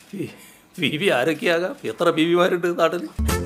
P- P V ആരൊക്കെയാകാം എത്ര P വിമാരുണ്ട് നാട്ടിൽ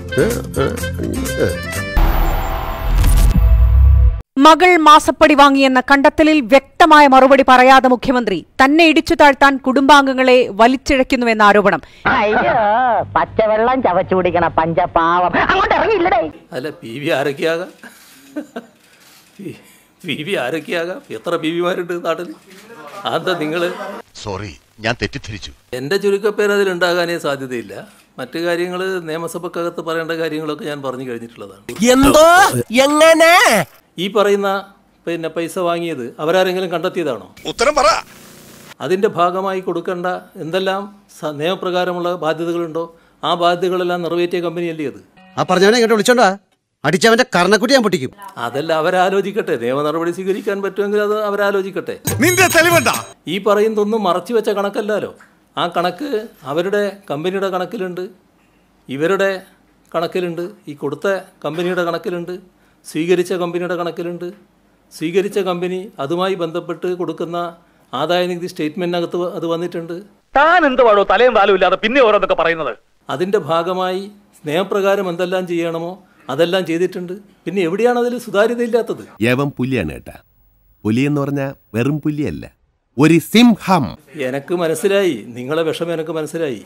മകൾ മാസപ്പടി വാങ്ങിയെന്ന കണ്ടെത്തലിൽ വ്യക്തമായ മറുപടി പറയാതെ മുഖ്യമന്ത്രി തന്നെ ഇടിച്ചു താഴ്ത്താൻ കുടുംബാംഗങ്ങളെ വലിച്ചിഴയ്ക്കുന്നുവെന്ന ആരോപണം അയ്യോ പച്ചവെള്ളം ചവച്ചു കുടിക്കണ പഞ്ചപാവം അങ്ങോട്ട് ഇറങ്ങിയില്ലടേ അല്ല പി വി ആരൊക്കെയാകാം പി- പി വി ആരൊക്കെയാകാം എത്ര പി വിമാരുണ്ട് നാട്ടിൽ അതെന്താ നിങ്ങൾ സോറി ഞാൻ തെറ്റിദ്ധരിച്ചു എൻ്റെ ചുരുക്കപ്പേര് അതിലുണ്ടാകാനേ സാധ്യതയില്ല മറ്റു കാര്യങ്ങൾ നിയമസഭക്കകത്ത് പറയേണ്ട കാര്യങ്ങളൊക്കെ ഞാൻ പറഞ്ഞു കഴിഞ്ഞിട്ടുള്ളതാണ് എന്തോ എങ്ങനെ ഈ പറയുന്ന പിന്നെ പൈസ വാങ്ങിയത് അവരാരെങ്കിലും കണ്ടെത്തിയതാണോ ഉത്തരം പറ അതിൻ്റെ ഭാഗമായി കൊടുക്കേണ്ട എന്തെല്ലാം സ- നിയമപ്രകാരമുള്ള ബാധ്യതകളുണ്ടോ ആ ബാധ്യതകളെല്ലാം നിറവേറ്റിയ കമ്പനിയല്ലേ അത് ആ പറഞ്ഞവനെ ഇങ്ങോട്ട് വിളിച്ചോണ്ടാ അടിച്ചവന്റെ കർണക്കുട്ടി ഞാൻ പൊട്ടിക്കും അതെല്ലാം അവരാലോചിക്കട്ടെ നിയമ നടപടി സ്വീകരിക്കാൻ പറ്റുമെങ്കിൽ അത് അവരാലോചിക്കട്ടെ നിന്റെ തെളിവണ്ട ഈ പറയുന്നതൊന്നും മറച്ചു വെച്ച കണക്കല്ലല്ലോ ആ കണക്ക് അവരുടെ കമ്പനിയുടെ കണക്കിലുണ്ട് ഇവരുടെ കണക്കിലുണ്ട് ഈ കൊടുത്ത കമ്പനിയുടെ കണക്കിലുണ്ട് സ്വീകരിച്ച കമ്പനിയുടെ കണക്കിലുണ്ട് സ്വീകരിച്ച കമ്പനി അതുമായി ബന്ധപ്പെട്ട് കൊടുക്കുന്ന ആദായ നികുതി സ്റ്റേറ്റ്മെൻറ്റിനകത്ത് വ- അത് വന്നിട്ടുണ്ട് താൻ എന്തുവാടോ തലയും താലും ഇല്ലാതെ പിന്നെ ഓരോന്നൊക്കെ പറയുന്നത് അതിൻ്റെ ഭാഗമായി നിയമപ്രകാരം എന്തെല്ലാം ചെയ്യണമോ അതെല്ലാം ചെയ്തിട്ടുണ്ട് പിന്നെ എവിടെയാണ് അതിൽ സുതാര്യതയില്ലാത്തത് യവൻ പുലിയാണ് കേട്ടാ പുലി എന്ന് പറഞ്ഞാൽ വെറും പുലിയല്ല ഒരു സിംഹം എനിക്ക് മനസ്സിലായി നിങ്ങളെ വിഷമം എനിക്ക് മനസ്സിലായി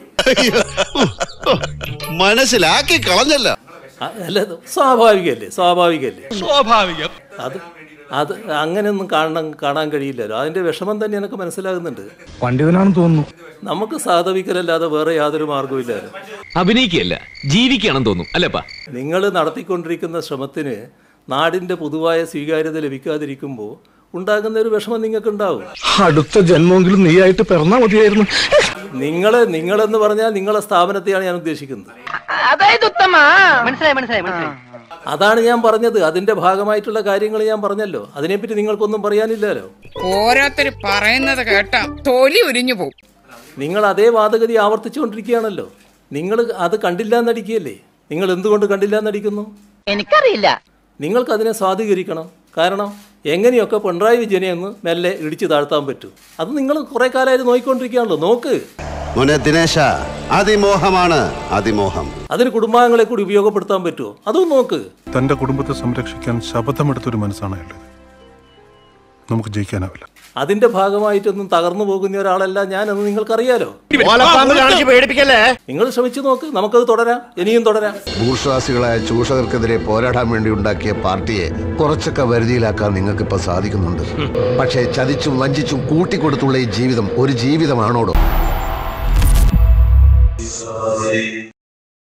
മനസ്സിലാക്കി കളഞ്ഞല്ല അ- അല്ല ഇത് സ്വാഭാവികമല്ലേ സ്വാഭാവികമല്ലേ സ്വാഭാവികം അത് അത് അങ്ങനെയൊന്നും കാണാൻ കാണാൻ കഴിയില്ലല്ലോ അതിന്റെ വിഷമം തന്നെ എനിക്ക് മനസ്സിലാകുന്നുണ്ട് പണ്ഡിതനാണെന്ന് തോന്നുന്നു നമുക്ക് സാധവിക്കലല്ലാതെ വേറെ യാതൊരു മാർഗവുമില്ലല്ലോ അഭിനയിക്കുകയല്ല ജീവിക്കുകയാണെന്ന് തോന്നും അല്ലേപ്പാ നിങ്ങൾ നടത്തിക്കൊണ്ടിരിക്കുന്ന ശ്രമത്തിന് നാടിന്റെ പൊതുവായ സ്വീകാര്യത ലഭിക്കാതിരിക്കുമ്പോൾ ഉണ്ടാകുന്ന ഒരു വിഷമം നിങ്ങൾക്ക് ഉണ്ടാവും അടുത്ത ജന്മമെങ്കിലും നീയായിട്ട് പിറന്നാ മതിയായിരുന്നു നിങ്ങളെ നിങ്ങളെന്ന് പറഞ്ഞാൽ നിങ്ങളെ സ്ഥാപനത്തെയാണ് ഞാൻ ഉദ്ദേശിക്കുന്നത് അതായത് ഉത്തമ മനസ്സിലായി മനസ്സിലായി മനസ്സിലായി അതാണ് ഞാൻ പറഞ്ഞത് അതിന്റെ ഭാഗമായിട്ടുള്ള കാര്യങ്ങൾ ഞാൻ പറഞ്ഞല്ലോ അതിനെപ്പറ്റി നിങ്ങൾക്കൊന്നും പറയാനില്ലല്ലോ ഓരോരുത്തർ പറയുന്നത് കേട്ടാ തൊലി ഉരിഞ്ഞു പോകും നിങ്ങൾ അതേ വാദഗതി ആവർത്തിച്ചുകൊണ്ടിരിക്കുകയാണല്ലോ നിങ്ങൾ അത് കണ്ടില്ല എന്നടിക്കുകയല്ലേ നിങ്ങൾ എന്തുകൊണ്ട് കണ്ടില്ല എന്നടിക്കുന്നു എനിക്കറിയില്ല നിങ്ങൾക്ക് അതിനെ സ്വാധീകരിക്കണം കാരണം എങ്ങനെയൊക്കെ പിണറായി വിജയനെ ഒന്ന് മെല്ലെ ഇടിച്ചു താഴ്ത്താൻ പറ്റും അത് നിങ്ങൾ കുറെ കാലമായിട്ട് നോക്കിക്കൊണ്ടിരിക്കുകയാണല്ലോ നോക്ക് മോനെ ദിനേശ അതിമോഹമാണ് അതിമോഹം അതിന് കുടുംബാംഗങ്ങളെ കൂടി ഉപയോഗപ്പെടുത്താൻ പറ്റുമോ അതും നോക്ക് തന്റെ കുടുംബത്തെ സംരക്ഷിക്കാൻ ശപഥമെടുത്തൊരു മനസ്സാണ് അയാളുടെ നമുക്ക് ജയിക്കാനാവില്ല അതിന്റെ ഭാഗമായിട്ടൊന്നും തകർന്നു പോകുന്ന ഒരാളല്ല ഞാനെന്ന് നിങ്ങൾക്കറിയാലോ പേടിപ്പിക്കല്ലേ നിങ്ങൾ ശ്രമിച്ചു നോക്ക് നമുക്കത് തുടരാം ഇനിയും തുടരാം ഭൂഷ്വാസികളായ ചൂഷകർക്കെതിരെ പോരാടാൻ വേണ്ടി ഉണ്ടാക്കിയ പാർട്ടിയെ കുറച്ചൊക്കെ വരുതിയിലാക്കാൻ നിങ്ങൾക്കിപ്പോ സാധിക്കുന്നുണ്ട് പക്ഷേ ചതിച്ചും വഞ്ചിച്ചും കൂട്ടിക്കൊടുത്തുള്ള ഈ ജീവിതം ഒരു ജീവിതമാണോടോ